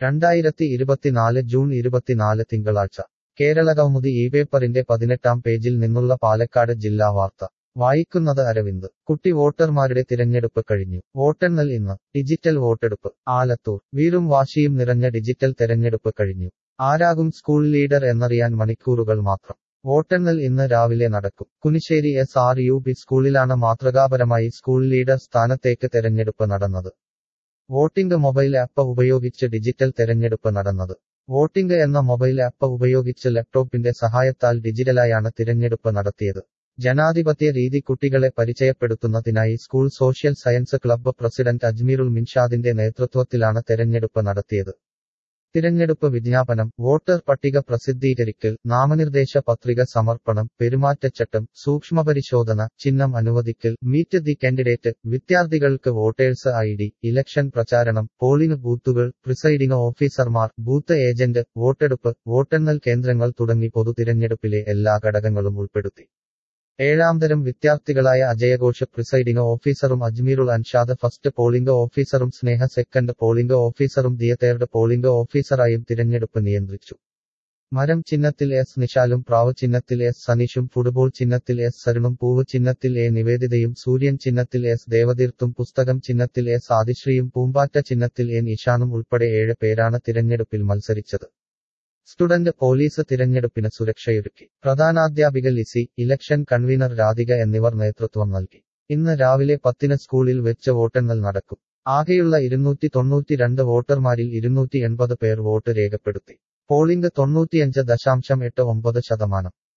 രണ്ടായിരത്തി ഇരുപത്തിനാല് ജൂൺ ഇരുപത്തിനാല് തിങ്കളാഴ്ച കേരളകൗമുദി ഈ പേപ്പറിന്റെ പതിനെട്ടാം പേജിൽ നിന്നുള്ള പാലക്കാട് ജില്ലാ വാർത്ത വായിക്കുന്നത് അരവിന്ദ് കുട്ടി വോട്ടർമാരുടെ തിരഞ്ഞെടുപ്പ് കഴിഞ്ഞു വോട്ടെണ്ണൽ ഇന്ന് ഡിജിറ്റൽ വോട്ടെടുപ്പ് ആലത്തൂർ വീറും വാശിയും നിറഞ്ഞ ഡിജിറ്റൽ തെരഞ്ഞെടുപ്പ് കഴിഞ്ഞു ആരാകും സ്കൂൾ ലീഡർ എന്നറിയാൻ മണിക്കൂറുകൾ മാത്രം വോട്ടെണ്ണൽ ഇന്ന് രാവിലെ നടക്കും Kunissery S R U P സ്കൂളിലാണ് മാതൃകാപരമായി സ്കൂൾ ലീഡർ സ്ഥാനത്തേക്ക് തെരഞ്ഞെടുപ്പ് നടന്നത് വോട്ടിംഗ് മൊബൈൽ ആപ്പ് ഉപയോഗിച്ച് ഡിജിറ്റൽ തെരഞ്ഞെടുപ്പ് നടന്നത് വോട്ടിംഗ് എന്ന മൊബൈൽ ആപ്പ് ഉപയോഗിച്ച് ലാപ്ടോപ്പിന്റെ സഹായത്താൽ ഡിജിറ്റലായാണ് തിരഞ്ഞെടുപ്പ് നടത്തിയത് ജനാധിപത്യ രീതി കുട്ടികളെ പരിചയപ്പെടുത്തുന്നതിനായി school social science club president Ajmeerul മിൻഷാദിന്റെ നേതൃത്വത്തിലാണ് തെരഞ്ഞെടുപ്പ് നടത്തിയത് തിരഞ്ഞെടുപ്പ് വിജ്ഞാപനം വോട്ടർ പട്ടിക പ്രസിദ്ധീകരിക്കൽ നാമനിർദ്ദേശ പത്രിക സമർപ്പണം പെരുമാറ്റച്ചട്ടം സൂക്ഷ്മപരിശോധന ചിഹ്നം അനുവദിക്കൽ മീറ്റ് ദി കാൻഡിഡേറ്റ് വിദ്യാർത്ഥികൾക്ക് വോട്ടേഴ്സ് ഐ ഡി ഇലക്ഷൻ പ്രചാരണം പോളിംഗ് ബൂത്തുകൾ പ്രിസൈഡിംഗ് ഓഫീസർമാർ ബൂത്ത് ഏജന്റ് വോട്ടെടുപ്പ് വോട്ടെണ്ണൽ കേന്ദ്രങ്ങൾ തുടങ്ങി പൊതു തിരഞ്ഞെടുപ്പിലെ എല്ലാ ഘടകങ്ങളും ഉൾപ്പെടുത്തി ഏഴാം തരം വിദ്യാർത്ഥികളായ അജയഘോഷ് പ്രിസൈഡിംഗ് ഓഫീസറും അജ്മീറുൽ അൻഷാദ് ഫസ്റ്റ് പോളിംഗ് ഓഫീസറും സ്നേഹ സെക്കൻഡ് പോളിംഗ് ഓഫീസറും ദിയ തേർഡ് പോളിംഗ് ഓഫീസറായും തിരഞ്ഞെടുപ്പ് നിയന്ത്രിച്ചു മരം ചിഹ്നത്തിൽ എസ് നിശാലും പ്രാവ് ചിഹ്നത്തിൽ എസ് സനീഷും ഫുട്ബോൾ ചിഹ്നത്തിൽ എസ് സരുണും പൂവ് ചിഹ്നത്തിൽ എ നിവേദിതയും സൂര്യൻ ചിഹ്നത്തിൽ എസ് ദേവതീർത്തും പുസ്തകം ചിഹ്നത്തിൽ എസ് ആദിശ്രീയും പൂമ്പാറ്റ ചിഹ്നത്തിൽ എൻ ഇഷാനും ഉൾപ്പെടെ ഏഴ് പേരാണ് തിരഞ്ഞെടുപ്പിൽ മത്സരിച്ചത് സ്റ്റുഡന്റ് പോലീസ് തിരഞ്ഞെടുപ്പിന് സുരക്ഷയൊരുക്കി പ്രധാനാധ്യാപിക ലിസി ഇലക്ഷൻ കൺവീനർ രാധിക എന്നിവർ നേതൃത്വം നൽകി ഇന്ന് രാവിലെ പത്തിന് സ്കൂളിൽ വെച്ച് വോട്ടെണ്ണൽ നടക്കും ആകെയുള്ള ഇരുന്നൂറ്റി തൊണ്ണൂറ്റിരണ്ട് വോട്ടർമാരിൽ ഇരുന്നൂറ്റി എൺപത് പേർ വോട്ട് രേഖപ്പെടുത്തി പോളിംഗ് തൊണ്ണൂറ്റിയഞ്ച് ദശാംശം എട്ട് ഒമ്പത് ശതമാനം